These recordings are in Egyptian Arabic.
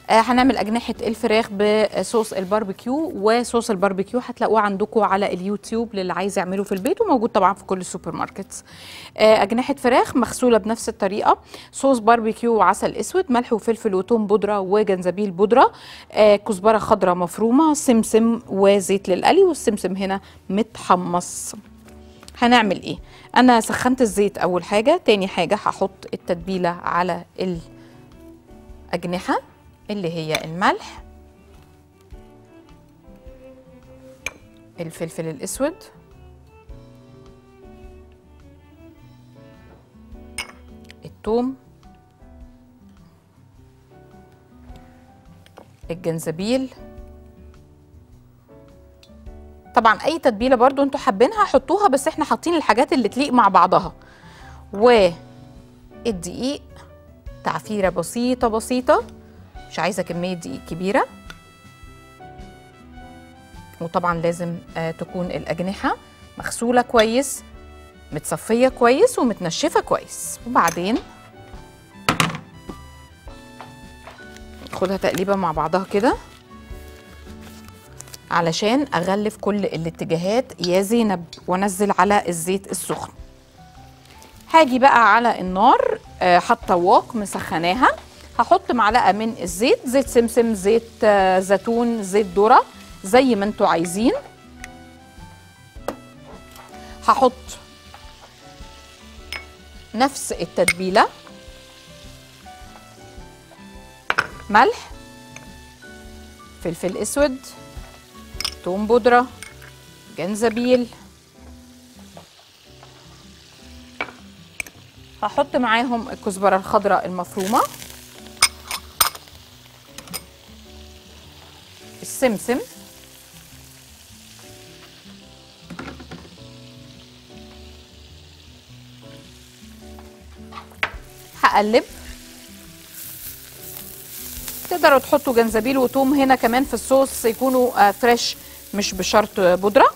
آه هنعمل اجنحه الفراخ بصوص الباربيكيو وصوص الباربيكيو هتلاقوه عندكم على اليوتيوب للي عايز يعمله في البيت وموجود طبعا في كل السوبر ماركتس آه اجنحه فراخ مغسوله بنفس الطريقه صوص باربيكيو وعسل اسود ملح وفلفل وتوم بودره وجنزبيل بودره آه كزبره خضراء مفرومه سمسم وزيت للقلي والسمسم هنا متحمص هنعمل ايه انا سخنت الزيت اول حاجه تاني حاجه هحط التتبيله على الاجنحه اللي هي الملح الفلفل الاسود الثوم الجنزبيل طبعا اي تتبيله برضو انتوا حابينها حطوها بس احنا حاطين الحاجات اللي تليق مع بعضها والدقيق تعفيره بسيطه بسيطه مش عايزه كميه دقيق كبيره وطبعا لازم آه تكون الاجنحه مغسوله كويس متصفيه كويس ومتنشفه كويس وبعدين خدها تقليبه مع بعضها كده علشان اغلف كل الاتجاهات يا زينب وانزل على الزيت السخن هاجي بقى على النار آه، حاطه واق مسخناها هحط معلقه من الزيت زيت سمسم زيت آه، زيتون زيت ذره زي ما انتوا عايزين هحط نفس التتبيله ملح فلفل اسود توم بودرة جنزبيل هحط معاهم الكزبرة الخضراء المفرومة السمسم هقلب تقدروا تحطوا جنزبيل وتوم هنا كمان في الصوص يكونوا آه، فريش مش بشرط بودرة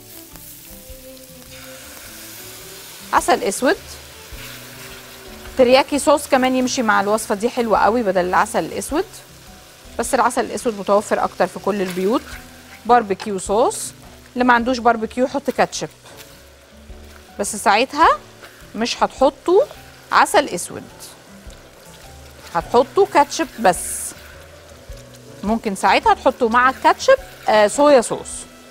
عسل اسود ترياكي صوص كمان يمشي مع الوصفة دي حلوة قوي بدل العسل الاسود بس العسل الاسود متوفر اكتر في كل البيوت باربيكيو صوص اللي ما عندوش باربيكيو يحط كاتشب بس ساعتها مش هتحطوا عسل اسود هتحطوا كاتشب بس ممكن ساعتها تحطوا مع الكاتشب آه صويا صوص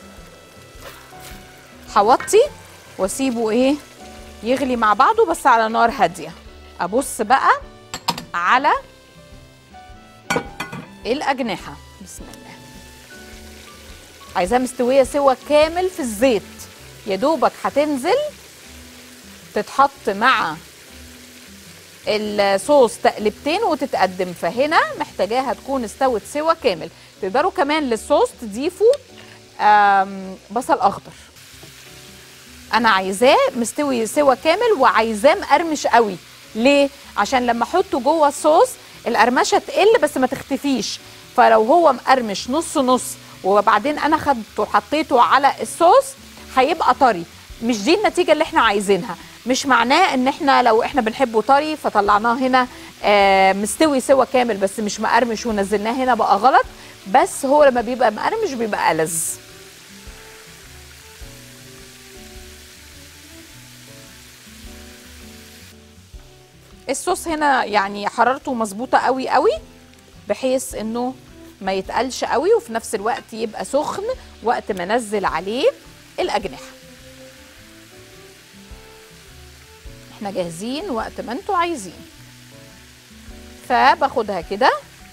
هوطي واسيبه ايه يغلي مع بعضه بس على نار هاديه ابص بقى على الاجنحه بسم الله عايزاها مستويه سوا كامل في الزيت يا دوبك هتنزل تتحط مع الصوص تقلبتين وتتقدم فهنا محتاجاها تكون استوت سوا كامل تقدروا كمان للصوص تضيفوا آم، بصل اخضر انا عايزاه مستوي سوا كامل وعايزاه مقرمش قوي ليه عشان لما احطه جوه الصوص القرمشه تقل بس ما تختفيش فلو هو مقرمش نص نص وبعدين انا خدته وحطيته على الصوص هيبقى طري مش دي النتيجه اللي احنا عايزينها مش معناه ان احنا لو احنا بنحبه طري فطلعناه هنا آه مستوي سوا كامل بس مش مقرمش ونزلناه هنا بقى غلط بس هو لما بيبقى مقرمش بيبقى ألذ الصوص هنا يعني حرارته مظبوطه قوي قوي بحيث انه ما يتقلش قوي وفي نفس الوقت يبقى سخن وقت ما انزل عليه الاجنحه احنا جاهزين وقت ما انتوا عايزين فباخدها كده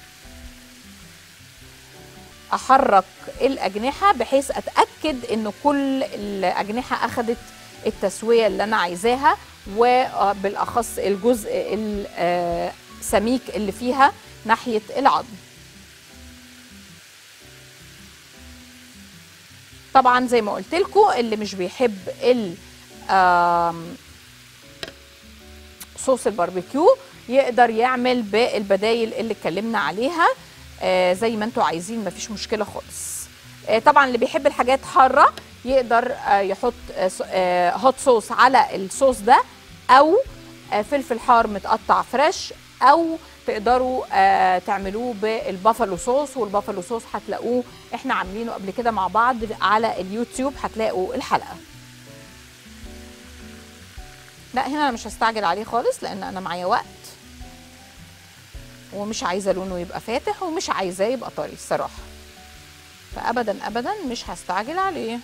احرك الاجنحه بحيث اتاكد ان كل الاجنحه اخدت التسويه اللي انا عايزاها وبالاخص الجزء السميك اللي فيها ناحيه العظم طبعا زي ما قلت لكم اللي مش بيحب ال آم، صوص الباربيكيو يقدر يعمل بالبدايل اللي اتكلمنا عليها آه، زي ما انتوا عايزين مفيش مشكله خالص آه، طبعا اللي بيحب الحاجات حاره يقدر آه، يحط آه، ص- آه، هوت صوص على الصوص ده او آه، فلفل حار متقطع فريش او تقدروا آه تعملوه بالبافالو صوص والبافالو صوص هتلاقوه احنا عاملينه قبل كده مع بعض على اليوتيوب هتلاقوا الحلقه لا هنا انا مش هستعجل عليه خالص لان انا معايا وقت ومش عايزه لونه يبقى فاتح ومش عايزاه يبقى طري الصراحه فابدا ابدا مش هستعجل عليه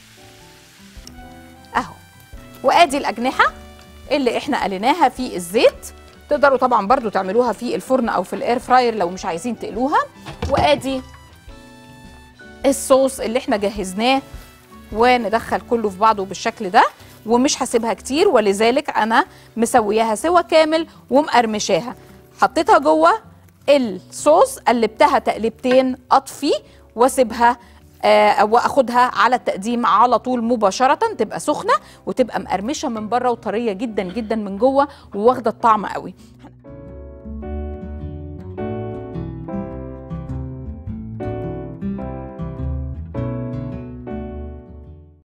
اهو وادي الاجنحه اللي احنا قليناها في الزيت تقدروا طبعا برضو تعملوها في الفرن او في الاير فراير لو مش عايزين تقلوها وادي الصوص اللي احنا جهزناه وندخل كله في بعضه بالشكل ده ومش هسيبها كتير ولذلك انا مسوياها سوا كامل ومقرمشاها حطيتها جوه الصوص قلبتها تقلبتين اطفي واسيبها آه واخدها على التقديم على طول مباشره تبقى سخنه وتبقى مقرمشه من بره وطريه جدا جدا من جوه وواخده الطعم قوي